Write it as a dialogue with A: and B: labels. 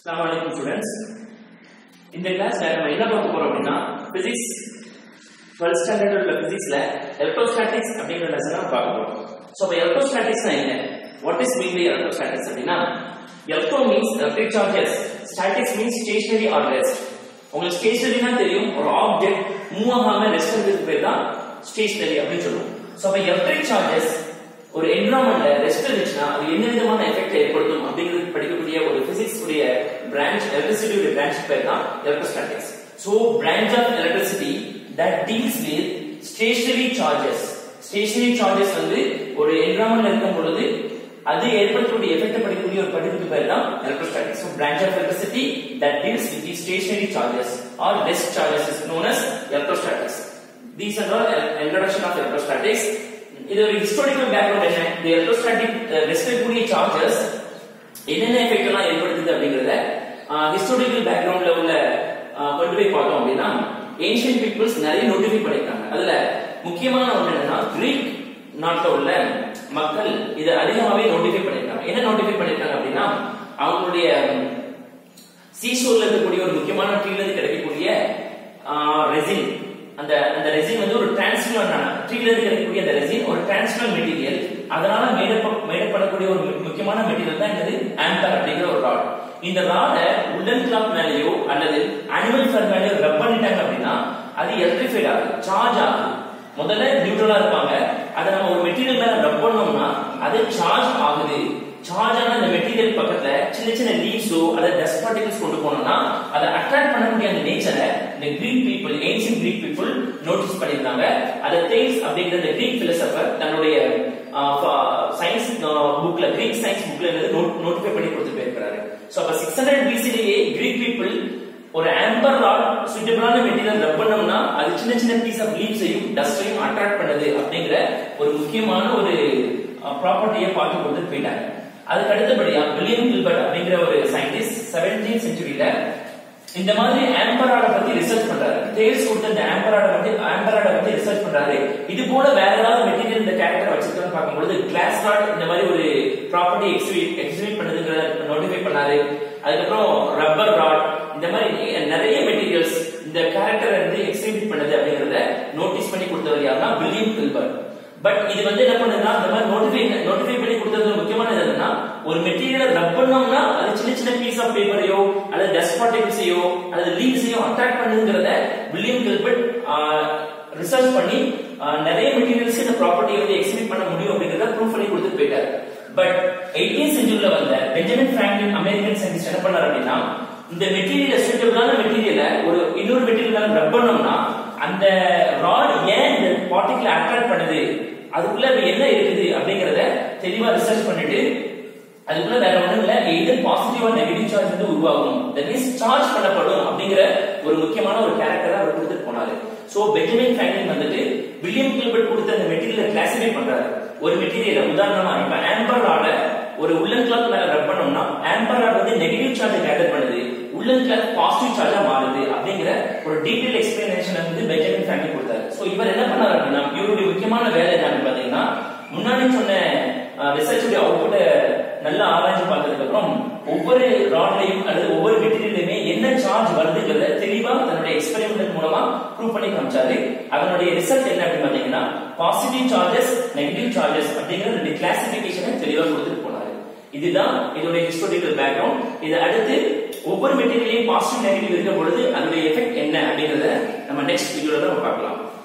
A: அஸ்ஸலாமு அலைக்கும் ஸ்டூடெண்ட்ஸ் இந்த கிளாஸ்ல நம்ம என்ன பார்க்க போறோம் அப்படின்னா பிசிக்ஸ் 12th ஸ்டாண்டர்ட் உள்ள பிசிக்ஸ்ல எலக்ட்ரோஸ்டாட்டிக்ஸ் அப்படிங்கிற லெசனை பார்க்க போறோம் சோ அப்ப எலக்ட்ரோஸ்டாட்டிக்ஸ்னா என்ன what is mean by electrostatics அப்படின்னா electro means electric charges statics means stationary or rest உங்களுக்கு ஸ்டேஷனரினா தெரியும் ஒரு ஆப்ஜெக்ட் மூவ் ஆகாம ரெஸ்ட் இருக்கிறதுக்கு பேர் தான் ஸ்டேஷனரி அப்படின்னு சொல்லுவோம் சோ அப்ப எலக்ட்ரிக் சார்ஜஸ் ஒரு என்விரான்மெண்ட்ல ரெஸ்ட் இருந்துச்சுன்னா அது என்ன விதமான எஃபெக்ட் ஏற்படுத்தும் அப்படிங்கிறது படிக்கக்கூடிய ஒரு பிசிக்ஸ் உடைய பிரான்ச் எலக்ட்ரிசிட்டி உடைய பிரான்ச் பேர் தான் electrostatics so branch of electricity that deals with stationary charges stationary charges வந்து ஒரு என்விரான்மெண்ட்ல இருக்கும் பொழுது அது ஏற்படுத்தக்கூடிய எஃபெக்ட் படிக்கக்கூடிய ஒரு படிப்புக்கு பேர் தான் electrostatics so branch of electricity that deals with the stationary charges or rest charges is known as electrostatics these are all introduction of electrostatics இது ஒரு ஹிஸ்டாரிக்கல் பேக்ரவுண்ட் என்ன இந்த எலக்ட்ரோஸ்டாட்டிக் ரெஸ்ட் இருக்கக்கூடிய சார்ஜஸ் என்னென்ன எஃபெக்ட் எல்லாம் ஏற்படுத்துது அப்படிங்கறத ஹிஸ்டாரிக்கல் பேக்ரவுண்ட்ல உள்ள ஆஹ், கொண்டு போய் பார்த்தோம் அப்படின்னா ஏன்ஷியன் பீப்புள்ஸ் நிறைய நோட்டிஃபை பண்ணிருக்காங்க அதுல முக்கியமான ஒண்ணு என்னன்னா கிரீக் நாட்டுல உள்ள மக்கள் இதை அதிகமாவே நோட்டிஃபை பண்ணிருக்காங்க என்ன நோட்டிஃபை பண்ணிருக்காங்க அப்படின்னா அவங்களுடைய சீஷோர்ல இருக்கக்கூடிய ஒரு முக்கியமான ட்ரீல இருந்து கிடைக்கக்கூடிய ரெசின் அந்த அந்த ரெசின் வந்து ஒரு டிரான்ஸ்பரண்டான ட்ரீல இருந்து கிடைக்கக்கூடிய அந்த ரெசின் ஒரு டிரான்ஸ்பரண்ட் மெட்டீரியல் அதனால மேடப் மேடப் பண்ணக்கூடிய ஒரு மு- முக்கியமான மெட்டீரியல் தான் என்னது ஆம்பர் அப்படிங்கிற ஒரு ராட் இந்த ராடை உடன் கிளாத் மேலேயோ அல்லது அனிமல் ஃபர் மேலேயோ ரப் பண்ணிட்டாங்க அப்படின்னா அது எலக்ட்ரிஃபைட் ஆகுது சார்ஜ் ஆகுது முதல்ல நியூட்ரலா இருப்பாங்க அதை நம்ம ஒரு மெட்டீரியல் மேல ரப் பண்ணோம்னா அது சார்ஜ் ஆகுது சார்ஜ் ஆன அந்த மெட்டீரியல் பக்கத்துல சின்ன சின்ன லீவ்ஸோ அல்லது டஸ்ட் பார்ட்டிகல்ஸ் கொண்டு போனோம்னா அதை அட்ராக்ட் பண்ணக்கூடிய அந்த நேச்சரை இந்த Greek people ancient Greek people notice பண்ணியிருந்தாங்க அதை தேல்ஸ் அப்படிங்கிற இந்த கிரீக் பிலசபர் தன்னுடைய சயின்ஸ் புக்ல கிரீக் சயின்ஸ் புக்ல நோட்டிஃபை பண்ணி கொடுத்து போயிருக்கிறாரு சோ அப்ப சிக்ஸ் ஹண்ட்ரட் பிசிலேயே கிரீக் பீப்புள் ஒரு ஆம்பர் ராட் சூட்டபிளான மெட்டீரியல் ரப் பண்ணோம்னா அது சின்ன சின்ன பீஸ் ஆஃப் லீவ்ஸையும் டஸ்டையும் அட்ராக்ட் பண்ணுது அப்படிங்கிற ஒரு முக்கியமான ஒரு ப்ராப்பர்ட்டியை பார்த்து கொண்டு போயிட்டாங்க அதுக்கு அடுத்தபடியா வில்லியம் கில்பர்ட் அப்படிங்கிற ஒரு சயின்டிஸ்ட் செவன்டீன் செஞ்சுரியில இந்த மாதிரி ஆம்பராட பத்தி ரிசர்ச் பண்றாரு தேல்ஸ் கொடுத்த இந்த ஆம்பராட பத்தி ஆம்பராட பத்தி ரிசர்ச் பண்றாரு இது போல வேற ஏதாவது மெட்டீரியல் இந்த கேரக்டர் வச்சிருக்கான்னு பார்க்கும்போது கிளாஸ் ராட் இந்த மாதிரி ஒரு ப்ராப்பர்ட்டி எக்ஸிபிட் எக்ஸிபிட் பண்ணுதுங்கிறத நோட்டிஃபை பண்ணாரு அதுக்கப்புறம் ரப்பர் ராட் இந்த மாதிரி நிறைய மெட்டீரியல்ஸ் இந்த கேரக்டர் வந்து எக்ஸிபிட் பண்ணுது அப்படிங்கறத நோட்டீஸ் பண்ணி கொடுத்தவர் யாருன்னா வில்லியம் கில்பர்ட் பட் இது வந்து என்ன பண்ணுதுன்னா இந்த மாதிரி நோட்டிஃபை நோட்டிஃபை பண்ணி கொடுத்தது முக்கியமானது என்னன்னா ஒரு மெட்டீரியல் ரப் பண்ணோம்னா அது சின்ன சின்ன பீஸ் ஆஃப் பேப்பரையோ அல்லது டஸ்ட் பார்ட்டிகல்ஸையோ அல்லது லீவ்ஸையோ அட்ராக்ட் பண்ணுங்கிறத வில்லியம் கில்பர்ட் ரிசர்ச் பண்ணி ஆஹ், நிறைய மெட்டீரியல்ஸ் இந்த ப்ராப்பர்ட்டியை வந்து எக்ஸிபிட் பண்ண முடியும் அப்படிங்கறத ப்ரூவ் பண்ணி கொடுத்துட்டு போயிட்டாரு பட் எயிட்டீன் செஞ்சுரியில வந்த பெஞ்சமின் பிராங்க்லின் அமெரிக்கன் சயின்டிஸ்ட் என்ன பண்ணாரு அப்படின்னா இந்த மெட்டீரியல் சூட்டபிளான மெட்டீரியல ஒரு இன்னொரு மெட்டீரியல் ரப் பண்ணோம்னா அந்த ராட் ஏன் இந்த பார்ட்டிகிள் அட்ராக்ட் பண்ணுது அதுக்குள்ள இப்ப என்ன இருக்குது அப்படிங்கறத தெளிவா ரிசர்ச் பண்ணிட்டு அதுக்குள்ள வேற ஒண்ணும் இல்ல either positive or negative charge வந்து உருவாகும் தட் மீன்ஸ் சார்ஜ் பண்ணப்படும் அப்படிங்கிற ஒரு முக்கியமான ஒரு கேரக்டரை அவர் கொடுத்துட்டு போனாரு சோ பெஞ்சமின் பிராங்க்லின் வந்துட்டு வில்லியம் கில்பர்ட் கொடுத்த அந்த மெட்டீரியலை கிளாசிஃபை பண்றாரு ஒரு மெட்டீரியல் உதாரணமா இப்ப ஆம்பர் ராட ஒரு உள்ளன் கிளாத் மேல ரப் பண்ணோம்னா ஆம்பர் ராட் வந்து நெகட்டிவ் சார்ஜ் கேதர் பண்ணுது உள்ளன் கிளாத் பாசிட்டிவ் சார்ஜா மாறுது அப்படிங்கிற ஒரு டீடைல் எக்ஸ்பிளனேஷன் வந்து பெஞ்சமின் பிராங்க்லின் கொடுத்தாரு சோ இவர் என்ன பண்ணாரு அப்படின்னா இவருடைய முக்கியமான வேலை என்னன்னு பாத்தீங்கன்னா முன்னாடி சொன்ன ரிசர்ச்சுடைய அவுட்புட்டை நல்லா ஆராய்ச்சி பார்த்ததுக்கு அப்புறம் ஒவ்வொரு ராட்லையும் அல்லது ஒவ்வொரு மெட்டீரியலுமே என்ன சார்ஜ் வருதுங்கிறத தெளிவா தன்னுடைய எக்ஸ்பெரிமெண்ட் மூலமா ப்ரூவ் பண்ணி காமிச்சாரு அதனுடைய ரிசல்ட் என்ன அப்படின்னு பாத்தீங்கன்னா பாசிட்டிவ் சார்ஜஸ் நெகட்டிவ் சார்ஜஸ் அப்படிங்கிற ரெண்டு கிளாசிபிகேஷனை தெளிவா கொடுத்துட்டு போனாரு இதுதான் இதோட ஹிஸ்டாரிக்கல் பேக்ரவுண்ட் இது அடுத்து ஒவ்வொரு மெட்டீரியலையும் பாசிட்டிவ் நெகட்டிவ் இருக்கும் பொழுது அதனுடைய எஃபெக்ட் என்ன அப்படிங்கறத நம்ம நெக்ஸ்ட் வீடியோல நம்ம பார்க்கலாம்